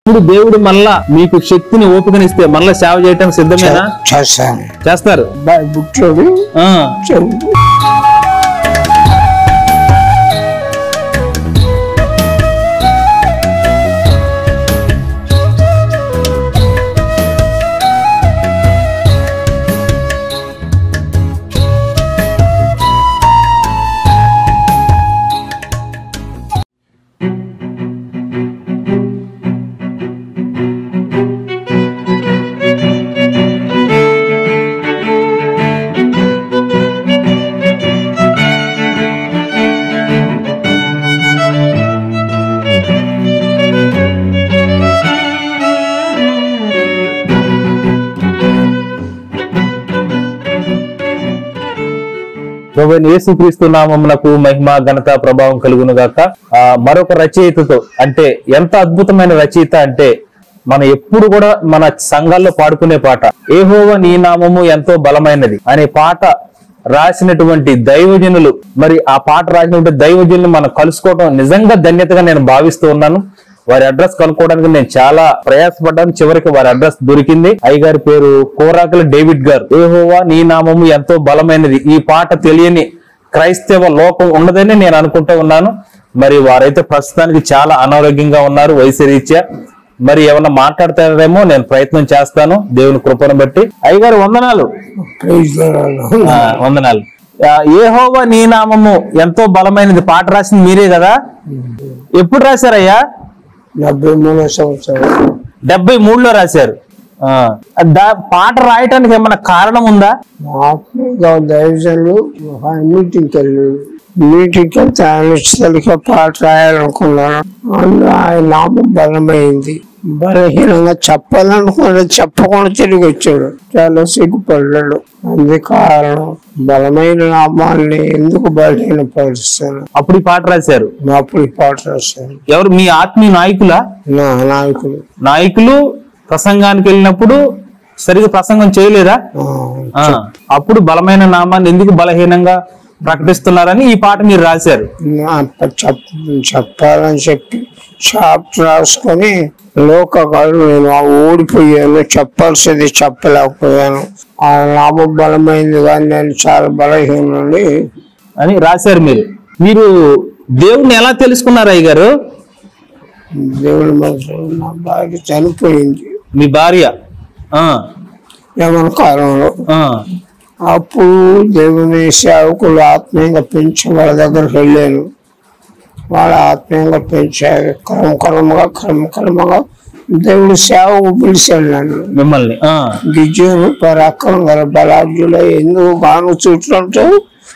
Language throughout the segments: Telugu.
ఇప్పుడు దేవుడు మళ్ళా మీకు శక్తిని ఓపికనిస్తే మళ్ళా సేవ చేయడానికి సిద్ధమేనా చేస్తాను చేస్తారు అబ్బాయి బుట్టోడు ఆ చెవు ప్రభు యేసుక్రీస్తు నామమునకు మహిమ ఘనత ప్రభావం కలుగును గాక ఆ, మరొక రచయితతో అంటే ఎంత అద్భుతమైన రచయిత అంటే మనం ఎప్పుడు కూడా మన సంఘాల్లో పాడుకునే పాట ఏహోవ నీ నామము ఎంతో బలమైనది అనే పాట రాసినటువంటి దైవజనులు మరి ఆ పాట రాసినటువంటి దైవజనులు మనం కలుసుకోవడం నిజంగా ధన్యతగా నేను భావిస్తూ ఉన్నాను వారి అడ్రస్ కనుక్కోవడానికి నేను చాలా ప్రయాసపడ్డాను చివరికి వారి అడ్రస్ దొరికింది అయ్యగారి పేరు కోరాకుల డేవిడ్ గారు ఏహోవా నీ నామము ఎంతో బలమైనది ఈ పాట తెలియని క్రైస్తవ లోకం ఉండదని నేను అనుకుంటూ ఉన్నాను మరి వారైతే ప్రస్తుతానికి చాలా అనారోగ్యంగా ఉన్నారు వయసు రీత్యా మరి ఏమన్నా మాట్లాడతారేమో నేను ప్రయత్నం చేస్తాను దేవుని కృపను బట్టి అయ్యగారు వందనాలు ప్రైజ్ ద లార్డ్. ఆ, వందనాలు ఆ, ఏహోవా నీ నామము ఎంతో బలమైనది పాట రాసింది మీరే కదా ఎప్పుడు రాశారయ్యా డెబ్బై మూడో సంవత్సరం డెబ్బై మూడులో రాశారు ఆ, దా- పాట రాయటానికి ఏమన్నా కారణం ఉందా ఆత్మీయ దైవజనులు ఒక మీటింగ్కి వెళ్ళి మీటింగ్కి వెళ్తే ఆయన ఇష్టలిక పాట రాయాలనుకున్నాను అందులో ఆయన నామం బలమైంది బలహీనంగా చెప్పాలనుకున్నాడు చెప్పకుండా తిరిగి వచ్చాడు చాలా సిగ్గుపడ్డాడు అందుకే కారణం బలమైన నామాన్ని ఎందుకు బలహీనపరుస్తాను అప్పుడు ఈ పాట రాశారు అప్పుడు ఈ పాట రాశాను ఎవరు మీ ఆత్మీయ నాయకులా నా నాయకుడు నాయకులు ప్రసంగానికి వెళ్ళినప్పుడు సరిగా ప్రసంగం చేయలేదా ఆ, ఆ, అప్పుడు బలమైన నామాన్ని ఎందుకు బలహీనంగా ప్రకటిస్తున్నారని ఈ పాట మీరు రాశారు నా చెప్ చెప్పాలని చెప్పి షాప్ రాసుకొని లోక కాదు నేను ఆ ఓడిపోయాను చెప్పాల్సింది చెప్పలేకపోయాను ఆ నామం బలమైంది కానీ నేను చాలా బలహీనండి అని రాశారు మీరు మీరు దేవుణ్ణి ఎలా తెలుసుకున్నారు అయ్య గారు దేవుని మనసు నా భార్య చనిపోయింది మీ భార్య ఆ, యమన కాలంలో ఆ, అప్పుడు దేవుని సేవకులు ఆత్మీయంగా పెంచి వాళ్ళ దగ్గరికి వెళ్ళాను వాళ్ళ ఆత్మీయంగా పెంచారు క్రమ క్రమంగా క్రమ క్రమంగా దేవుడి సేవకు పిలిచాడు నన్ను మిమ్మల్ని ఆ, గిజ్జును పరాక్రమం గల బలాఢ్యులు ఎందుకు గాను చుట్టుంటే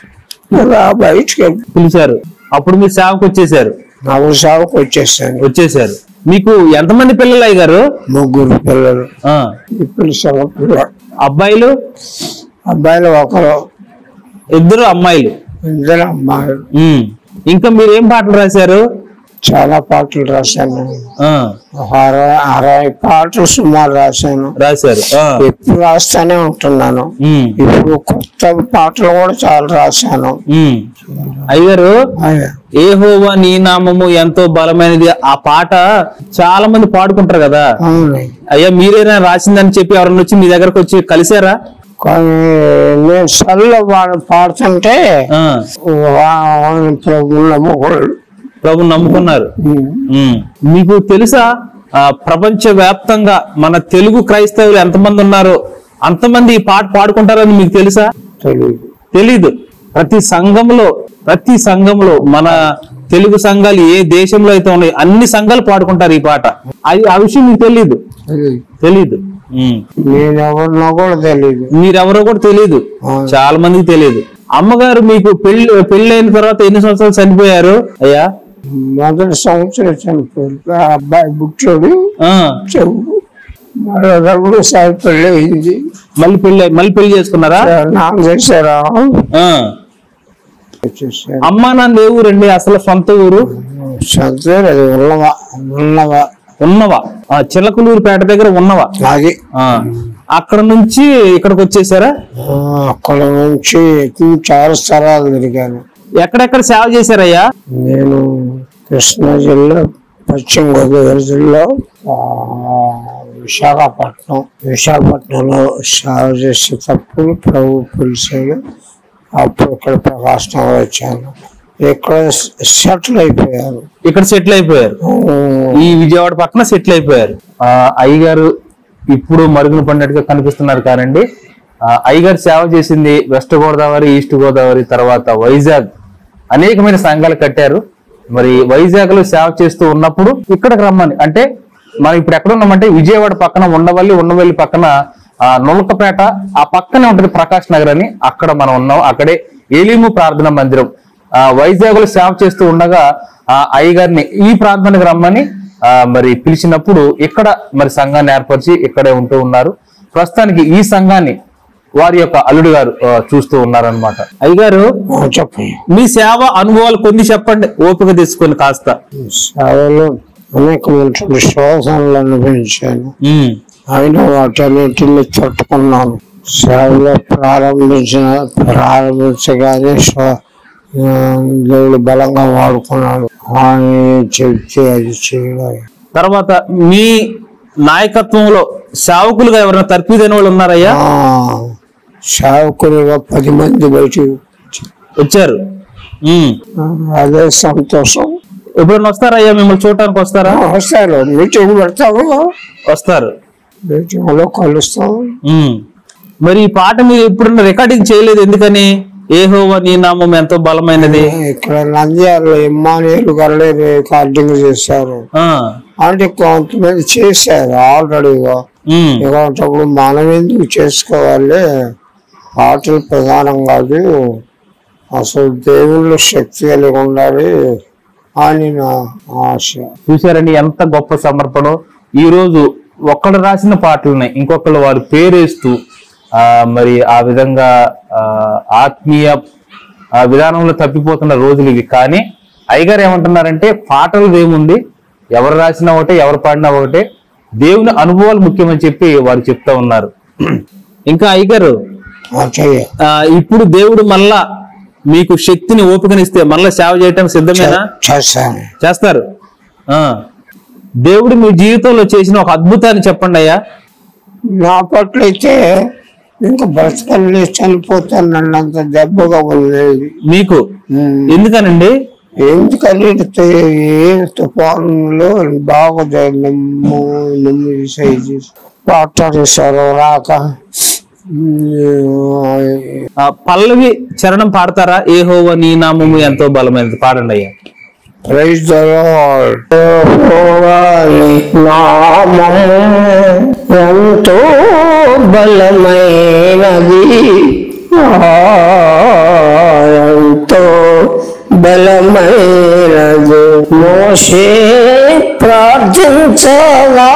రా బయటికి పిలిచారు అప్పుడు మీరు సేవకు వచ్చేసారు నాకు సేవకు వచ్చేసాను వచ్చేసారు మీకు ఎంతమంది పిల్లలు అయ్య గారు ముగ్గురు పిల్లలు ఆ, ఇప్పుడు సగం పిల్లలు అబ్బాయిలు అబ్బాయిలు ఒకరు ఇద్దరు అమ్మాయిలు ఇద్దరు అమ్మాయిలు ఉమ్. ఇంకా మీరు ఏం పాటలు రాశారు చాలా పాటలు రాశాను ఆ, ఒక అరవై అరవై పాటలు సుమారు రాశాను రాశారు ఆ, ఎప్పుడు రాస్తానే ఉంటున్నాను ఉమ్, ఇప్పుడు కొత్త పాటలు కూడా చాలా రాశాను ఉమ్. అయ్యగారు అదే ఏహోవా నీ నామము ఎంతో బలమైనది ఆ పాట చాలా మంది పాడుకుంటారు కదా అవును అయ్యా మీరేనా రాసిందని చెప్పి ఎవరన్నా వచ్చి మీ దగ్గరకు వచ్చి కలిసారా కానీ నేను సల్ల వాడు పాడుతుంటే ఆ, వా- ప్రభు నమ్మకూడదు ప్రభు నమ్ముకున్నారు ఉమ్. మీకు తెలుసా ఆ, ప్రపంచ వ్యాప్తంగా మన తెలుగు క్రైస్తవులు ఎంతమంది ఉన్నారో అంతమంది ఈ పాట పాడుకుంటారని మీకు తెలుసా తెలియదు తెలీదు ప్రతి సంఘంలో ప్రతి సంఘంలో మన తెలుగు సంఘాలు ఏ దేశంలో అయితే ఉన్నాయి అన్ని సంఘాలు పాడుకుంటారు ఈ పాట అది ఆ విషయం మీకు తెలీదు తెలియదు తెలీదు ఉమ్. నేను ఎవరినో కూడా తెలియదు మీరెవరో కూడా తెలియదు అవును. చాలా మందికి తెలియదు అమ్మగారు మీకు పెళ్లి పెళ్లి అయిన తర్వాత ఎన్ని సంవత్సరాలు చనిపోయారు అయ్యా మొదటి సంవత్సరం చనిపోయాడు ఆ అబ్బాయి బుట్టోడు ఆ చెవు మరో రెండు సారి పెళ్ళి అయింది మళ్ళీ పెళ్లి మళ్ళీ పెళ్లి చేసుకున్నారా నాకు చేశారా ఆ వచ్చేసారు అమ్మా నాన్న ఏ ఊరండి అసలు సొంత ఊరు చదివారు అది ఉన్నవా ఉన్నవా ఉన్నవా ఆ చిలకలూరుపేట దగ్గర ఉన్నవా అది ఆ అక్కడ నుంచి ఇక్కడికి వచ్చేసారా ఆ, అక్కడ నుంచి చాలా స్థలాలు తిరిగాను ఎక్కడెక్కడ సేవ చేశారయ్యా నేను కృష్ణా జిల్లా పశ్చిమ గోదావరి జిల్లా ఆ, విశాఖపట్నం విశాఖపట్నంలో సేవ చేసేటప్పుడు ప్రభు పిలిచాడు అప్పుడు ఇక్కడ ప్రకాశం వచ్చాను ఇక్కడ సెటిల్ అయిపోయాను ఇక్కడ సెటిల్ అయిపోయారు ఈ విజయవాడ పక్కన సెటిల్ అయిపోయారు ఆ, అయ్యగారు ఇప్పుడు మరుగున పడినట్టుగా కనిపిస్తున్నారు కానండి ఆ, అయ్యగారు సేవ చేసింది వెస్ట్ గోదావరి ఈస్ట్ గోదావరి తర్వాత వైజాగ్ అనేకమైన సంఘాలు కట్టారు మరి వైజాగ్ లో సేవ చేస్తూ ఉన్నప్పుడు ఇక్కడికి రమ్మని అంటే మనం ఇప్పుడు ఎక్కడ ఉన్నామంటే విజయవాడ పక్కన ఉండవల్లి ఉండవల్లి పక్కన ఆ, నులకపేట ఆ పక్కనే ఉంటది ప్రకాష్ నగర్ అని అక్కడ మనం ఉన్నాం అక్కడే ఏలీము ప్రార్థన మందిరం ఆ వైజాగ్ లో సేవ చేస్తూ ఉండగా ఆ అయ్యగారిని ఈ ప్రాంతానికి రమ్మని ఆ మరి పిలిచినప్పుడు ఇక్కడ మరి సంఘాన్ని ఏర్పరిచి ఇక్కడే ఉంటూ ఉన్నారు ప్రస్తుతానికి ఈ సంఘాన్ని వారి యొక్క అల్లుడు గారు ఆ, చూస్తూ ఉన్నారనమాట అయ్యగారు చెప్పండి మీ సేవ అనుభవాలు కొన్ని చెప్పండి ఓపిక తీసుకొని కాస్త సేవలో అనేకమైనటువంటి శోధనలు అనుభవించాను ఉమ్, అయినా వాటన్నిటిని తట్టుకున్నాను సేవలో ప్రారంభించిన ప్రారంభించగానే స్వ- ఆ, దేవుడు బలంగా వాడుకున్నాడు ఆయన చెప్తే అది చేయలేదు తర్వాత మీ నాయకత్వంలో సేవకులుగా ఎవరైనా తర్ఫీదైన వాళ్ళు ఉన్నారయ్యా ఆ, సేవకులుగా పది మంది బయటకు వచ్చారు ఉమ్. అదే సంతోషం ఎప్పుడైనా వస్తారయ్యా మిమ్మల్ని చూడటానికి వస్తారా వస్తారు మీటింగ్ పెడతాము వస్తారు మీటింగ్ లో కలుస్తాము ఉమ్. మరి ఈ పాట మీరు ఎప్పుడన్నా రికార్డింగ్ చేయలేదు ఎందుకని ఏహోవా నీ నామం ఎంతో బలమైనది ఇక్కడ నంద్యాలలో ఇమ్మానియల్ గారు రికార్డింగ్ చేశారు ఆ అంటే కొంతమంది చేశారు ఆల్రెడీగా ఉమ్. ఇలాంటప్పుడు మనం ఎందుకు చేసుకోవాలి పాటలు ప్రధానం కాదు అసలు దేవుళ్ళు శక్తి కలిగి ఉండాలి అని నా ఆశ చూశారండి ఎంత గొప్ప సమర్పణం ఈ రోజు ఒక్కడు రాసిన పాటలని ఇంకొకళ్ళు వారి పేరేస్తూ ఆ మరి ఆ విధంగా ఆ, ఆత్మీయ ఆ విధానంలో తప్పిపోతున్న రోజులు ఇవి కానీ అయ్యగారు ఏమంటున్నారంటే పాటలు ఏముంది ఎవరు రాసినా ఒకటే ఎవరు పాడినా ఒకటే దేవుని అనుభవాలు ముఖ్యమని చెప్పి వారు చెప్తా ఉన్నారు ఇంకా అయ్యగారు ఆ చెయ్య ఆ, ఇప్పుడు దేవుడు మళ్ళా మీకు శక్తిని ఓపికనిస్తే మళ్ళా సేవ చేయటానికి సిద్ధమేనా చేశాను చేస్తారు ఆ దేవుడు మీ జీవితంలో చేసిన ఒక అద్భుతాన్ని చెప్పండి అయ్యా నా పట్ల అయితే ఇంకా బ్రతకలే చనిపోతాను నన్నంత దెబ్బగా ఉంది మీకు ఉమ్. ఎందుకనండి ఎందుకని ఏ తుఫానులో బాగా నమ్ము నమ్మి సైజు మాట్లాడేశారు రాక ఆ పల్లవి చరణం పాడతారా ఏ హోవ నీ నామము ఎంతో బలమైనది పాడండి అయ్యా ప్రైజ్ ద లార్డ్ నామము ఎంతో బలమైనది ఆ, ఎంతో బలమైనది మోసే ప్రార్థించగా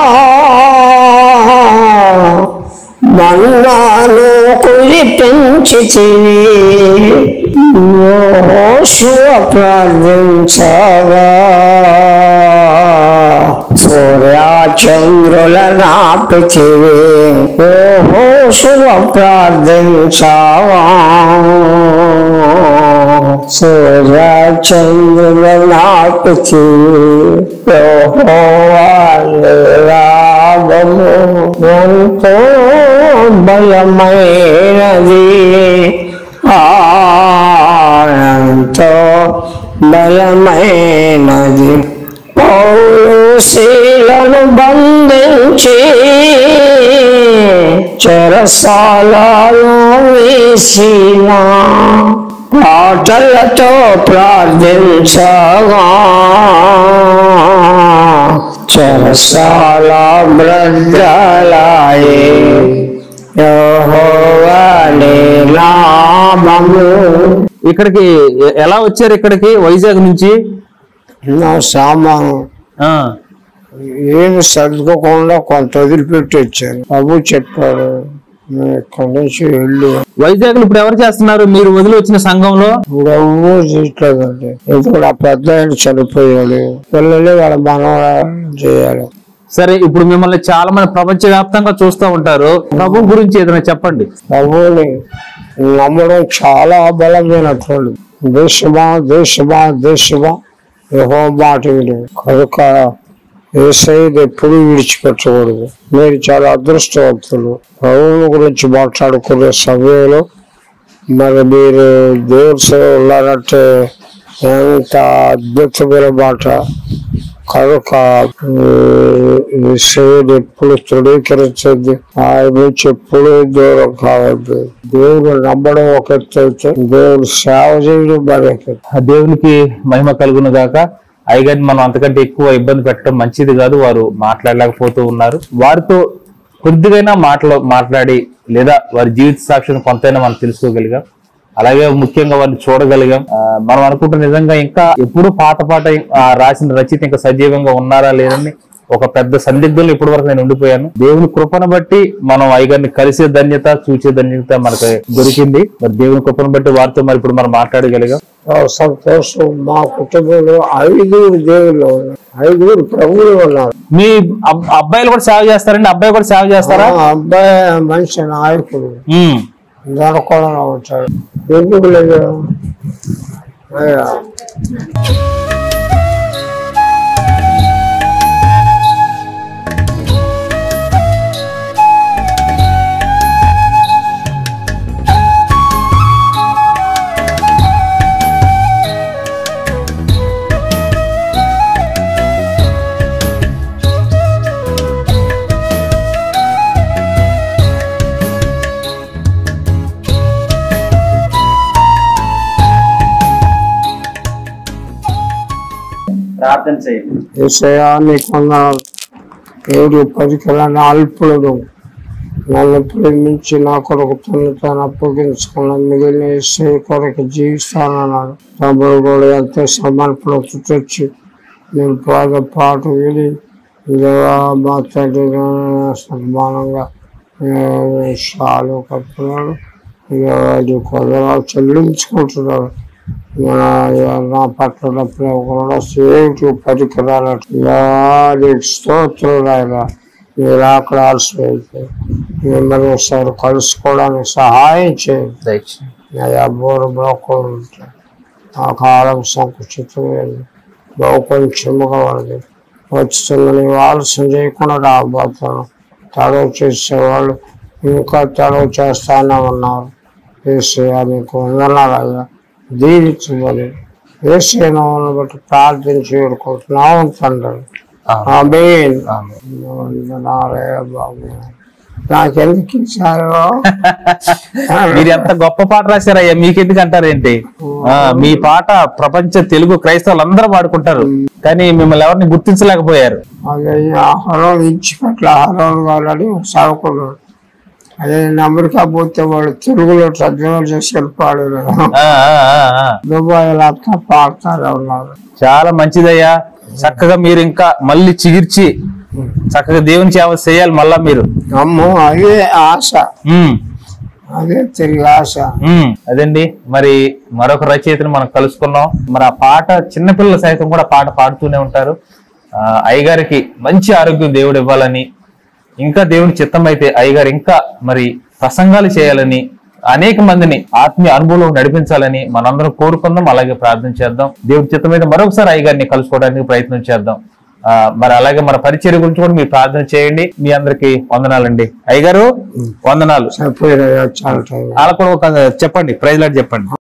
మన్నాను కురిపించితివి శివ ప్రార్థించగా సూర్యచంద్రుల నాపితివి ఓహో శివ ప్రార్థించవా సూర్యచంద్రుల నాపితివి ఓహో రాగము ఎంతో బలమైనది ఆనంతో బలమైనది పౌరుశీలను బంధించి చెరసాలలో వేసిన పాటలతో ప్రార్థించగా చెరసాల బ్రద్రలాయే యెహోవానే నామము ఇక్కడికి ఎ- ఎలా వచ్చారు ఇక్కడికి వైజాగ్ నుంచి నా సామాను ఆ ఏమి సర్దుకోకుండా కొంత వదిలిపెట్టి వచ్చాను బాబు చెప్పాడు నేను ఇక్కడి నుంచి వెళ్ళి వైజాగ్ లో ఇప్పుడు ఎవరు చేస్తున్నారు మీరు వదిలి వచ్చిన సంఘంలో ఎవరు చేయట్లేదండి ఎందుకంటే ఆ పెద్ద ఆయన చనిపోయాడు పిల్లలు వాళ్ళ మనవరాలు చేయాలి సరే ఇప్పుడు మిమ్మల్ని చాలా మంది ప్రపంచ వ్యాప్తంగా చూస్తూ ఉంటారు ప్రభు గురించి ఏదైనా చెప్పండి ప్రభువుని నమ్మడం చాలా బలమైనటువంటి దేశమా దేశమా దేశమా యహో మాట విను కనుక ఏసైది ఎప్పుడు విడిచిపెట్టకూడదు మీరు చాలా అదృష్టవంతులు ప్రభువుల గురించి మాట్లాడుకునే సమయంలో మరి మీరు దేవుడి సేవ ఉన్నారంటే ఎంత అద్భుతమైన మాట కనుక ఈ సేవను ఎప్పుడు తృణీకరించద్దు ఆయన నుంచి ఎప్పుడు దూరం కావద్దు దేవుడు నమ్మడం ఒక ఎత్తు అయితే దేవుడు సేవ చేయడం మరి ఒక ఎత్తు. ఆ దేవునికి మహిమ కలుగును గాక అయ్యగారిని మనం అంతకంటే ఎక్కువ ఇబ్బంది పెట్టడం మంచిది కాదు వారు మాట్లాడలేకపోతూ ఉన్నారు వారితో కొద్దిగైనా మాటలు మాట్లాడి లేదా వారి జీవిత సాక్ష్యం కొంతైనా మనం తెలుసుకోగలిగాం అలాగే ముఖ్యంగా వారిని చూడగలిగాం ఆ, మనం అనుకుంటే నిజంగా ఇంకా ఎప్పుడు పాత పాట ఆ, రాసిన రచయిత ఇంకా సజీవంగా ఉన్నారా లేదని ఒక పెద్ద సందిగ్ధంలో ఇప్పటి వరకు నేను ఉండిపోయాను దేవుని కృపను బట్టి మనం అయ్యగారిని కలిసే ధన్యత చూసే ధన్యత మనకు దొరికింది మరి దేవుని కృపను బట్టి వారితో మరి ఇప్పుడు మనం మాట్లాడగలిగాం ఆ సంతోషం మా కుటుంబంలో ఐదుగురు దేవుళ్ళు ఉన్నారు ఐదుగురు ప్రభువులు ఉన్నారు మీ అబ్- అబ్బాయిలు కూడా సేవ చేస్తారండి అబ్బాయి కూడా సేవ చేస్తారా ఆ అబ్బాయి మంచి నాయకుడు ఉమ్. దొరకడంలో ఉంటాడు ఎందుకు లేదు అయ్యా. ప్రార్థన చేయండి విషయాన్ని కొందరు ఏడు పరికరాన్ని అల్పులను నన్ను ప్రేమించి నా కొరకు తను తాను అప్పగించుకున్న మిగిలిన ఇసే కొరకు జీవిస్తానన్నాడు తమ్ముడు కూడా ఎంతో సమర్పణతో తెచ్చి నేను పాద పాట విని దేవా మా తండ్రి సన్మానంగా షాలు కప్పున్నాడు ఇక కొందరు చెల్లించుకుంటున్నాడు మన నా పట్ల ప్రేమ కూడా సేవికి పరికరాలు స్తోత్రం ఆయన మీరు అక్కడ ఆలస్యమైతే మిమ్మల్ని ఒకసారి కలుసుకోవడానికి సహాయం చేయండి దయచేయండి అయ్యా బోరు బ్రోకలు ఉంటాయి ఆ కాలం సంకుచితమైంది బహు కొంచెముగా ఉన్నది వచ్చిన నీవు ఆలస్యం చేయకుండా రాబోతాను తడవ చేసేవాళ్ళు ఇంకా తడవ చేస్తానే ఉన్నారు ఏసయ్యా నీకు వందనాలయ్యా దీవించమని ఏసైనా బట్టి ప్రార్థించి వేడుకుంటున్నాం తండ్రి ఆమేన్ వందనాలే బాబు నాకెందుకు ఇచ్చారు మీరు ఎంత గొప్ప పాట రాశారయ్యా మీకెందుకు అంటారేంటి ఆ, మీ పాట ప్రపంచ తెలుగు క్రైస్తవులు అందరూ పాడుకుంటారు కానీ మిమ్మల్ని ఎవరిని గుర్తించలేకపోయారు అదే ఆహారం ఇచ్చి పట్ల ఆహారం కావాలని సాగుకున్నాడు అదే నేను అమెరికా పోతే వాడు తెలుగులో తర్జుమా చేసి వెళ్ళిపోయాడు ఆ, ఆ, ఆ, ఆ. దుబాయ్ అంతా పాడుతారు ఉన్నారు చాలా మంచిదయ్యా చక్కగా మీరు ఇంకా మళ్ళీ చిగిర్చి చక్కగా దేవుని సేవ చేయాలి మళ్ళా మీరు అమ్మో అదే ఆశ ఉమ్, అదే తిరిగి ఆశ ఉమ్. అదండి మరి మరొక రచయితను మనం కలుసుకున్నాం మరి ఆ పాట చిన్నపిల్లలు సైతం కూడా పాట పాడుతూనే ఉంటారు ఆ, అయ్యగారికి మంచి ఆరోగ్యం దేవుడు ఇవ్వాలని ఇంకా దేవుని చిత్తం అయితే అయ్యగారు ఇంకా మరి ప్రసంగాలు చేయాలని అనేక మందిని ఆత్మీయ అనుభవంలో నడిపించాలని మనందరం కోరుకుందాం అలాగే ప్రార్థన చేద్దాం దేవుడి చిత్తం అయితే మరొకసారి అయ్యగారిని కలుసుకోవడానికి ప్రయత్నం చేద్దాం ఆ, మరి అలాగే మన పరిచర్య గురించి కూడా మీరు ప్రార్థన చేయండి మీ అందరికి వందనాలండి అయ్యగారు వందనాలు సరిపోయిన చాలా టైం వాళ్ళకు కూడా ఒక చెప్పండి ప్రైజ్ లాట్ చెప్పండి